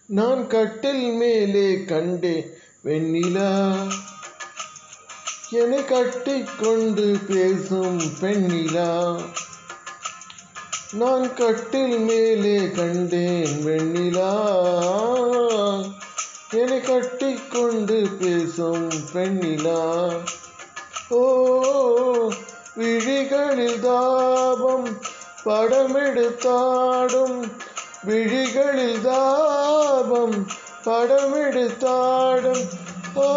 நான் கட்டில் மேலே கண்டே வெண்ணிலா என்னை கட்டிக்கொண்டு பேசும் பெண்ணிலா நான் கட்டில் மேலே கண்டேன் வெண்ணிலா என்னை கட்டிக்கொண்டு பேசும் பெண்ணிலா ஓ விழிகளில் தாபம் படமெடுத்தாடும் விழிகளில் தாபம் படமெடுத்தாடும் ஓ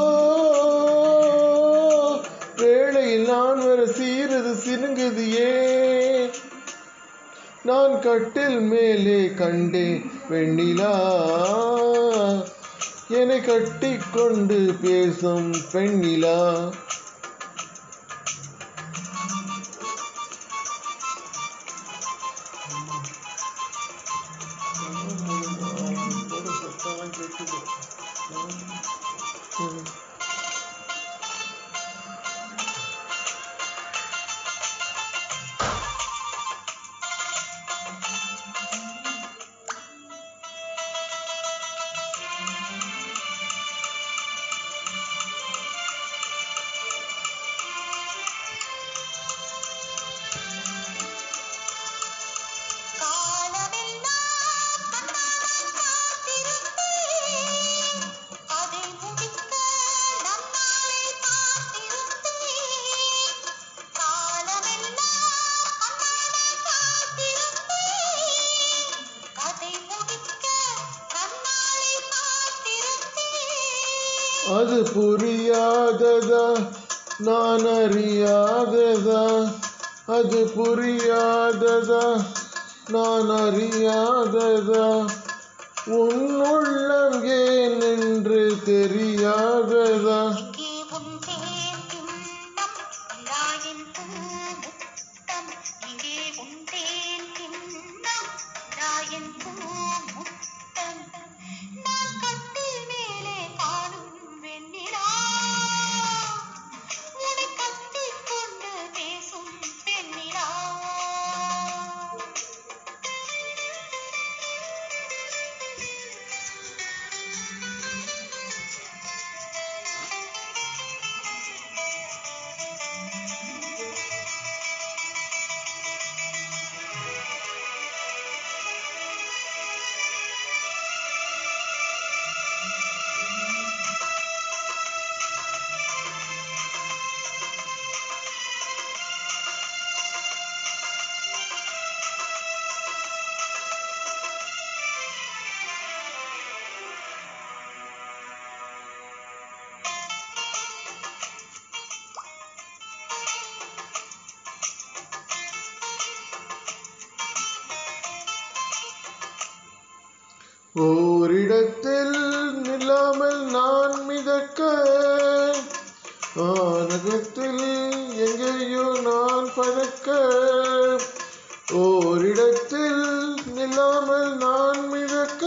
வேளையில் நான் வர சீரது சினுங்குது ஏன் நான் கட்டில் மேலே கண்டேன் வெண்ணிலா என்னை கட்டிக்கொண்டு பேசும் பெண்ணிலா காலமெல்லாம் கண்ணால் காத்திருந்தேன் அதை முடிக்க நன்னாளை காத்திருந்தேன் காலமெல்லாம் கண்ணால் காத்திருந்தேன் அதை முடிக்க நன்னாளை காத்திருந்தேன் அது புரியாததா நான் அறியாததா அது புரியாததா நான் அறியாததா உன் உள்ளம் ஏன் என்று தெரியாததா இங்கே உன் தேன் கிண்ணம் இராயின் பூமுத்தம் இங்கே உன் தேன் கிண்ணம் இராயின் பூமுத்தம் நான் கட்டில் மேலே காணும் வெண்ணிலா உன்னை கட்டிக் கொண்டு பேசும் பெண்ணிலா ஓரிடத்தில் நில்லாமல் நான் மிதக்க ஆனகத்தில் எங்கேயோ நான் பறக்க ஓரிடத்தில் நில்லாமல் நான் மிதக்க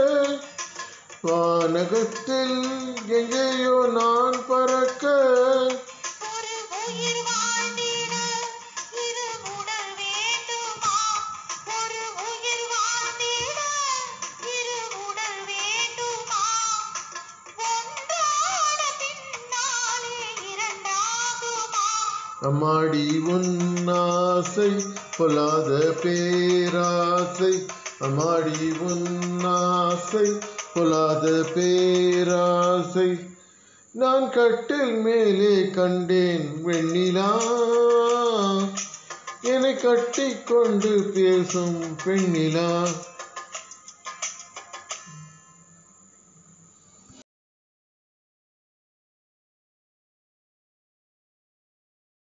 வானகத்தில் எங்கேயோ நான் பறக்க ஒரு உயிர் வாழ்ந்திட இரு உடல் வேண்டுமா ஒரு உயிர் வாழ்ந்திட இரு உடல் வேண்டுமா ஒன்றான பின்னாலே இரண்டாகுமா அம்மாடி உன் ஆசை பொல்லாத பேராசை அம்மாடி உன் ஆசை பொல்லாத பேராசை நான் கட்டில் மேலே கண்டேன் வெண்ணிலா என்னை கட்டிக்கொண்டு பேசும் பெண்ணிலா